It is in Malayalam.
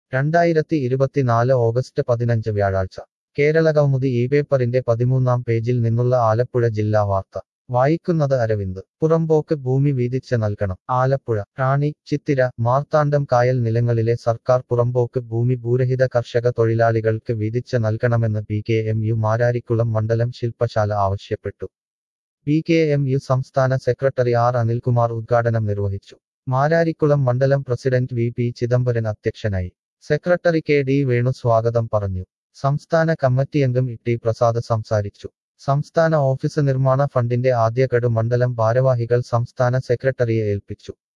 രണ്ടായിരത്തി ഇരുപത്തിനാല് ഓഗസ്റ്റ് പതിനഞ്ച് വ്യാഴാഴ്ച കേരളകൗമുദി ഈ പേപ്പറിന്റെ പതിമൂന്നാം പേജിൽ നിന്നുള്ള ആലപ്പുഴ ജില്ലാ വാർത്ത വായിക്കുന്നത് അരവിന്ദ് പുറമ്പോക്ക് ഭൂമി വീതിച്ച് നൽകണം ആലപ്പുഴ റാണി ചിത്തിര മാർത്താണ്ഡം കായൽ നിലങ്ങളിലെ സർക്കാർ പുറമ്പോക്ക് ഭൂമി ഭൂരഹിത കർഷക തൊഴിലാളികൾക്ക് വീതിച്ച് നൽകണമെന്ന് P K M U Mararikulam മണ്ഡലം ശില്പശാല ആവശ്യപ്പെട്ടു പി കെ എം യു സംസ്ഥാന സെക്രട്ടറി ആർ അനിൽകുമാർ ഉദ്ഘാടനം നിർവഹിച്ചു മാരാരിക്കുളം മണ്ഡലം പ്രസിഡന്റ് വി പി ചിദംബരൻ അധ്യക്ഷനായി സെക്രട്ടറി കെ ഡി വേണു സ്വാഗതം പറഞ്ഞു സംസ്ഥാന കമ്മിറ്റിയംഗം ഇ പ്രസാദ് സംസാരിച്ചു സംസ്ഥാന ഓഫീസ് നിർമ്മാണ ഫണ്ടിന്റെ ആദ്യ ഗഡു മണ്ഡലം ഭാരവാഹികൾ സംസ്ഥാന സെക്രട്ടറിയെ ഏൽപ്പിച്ചു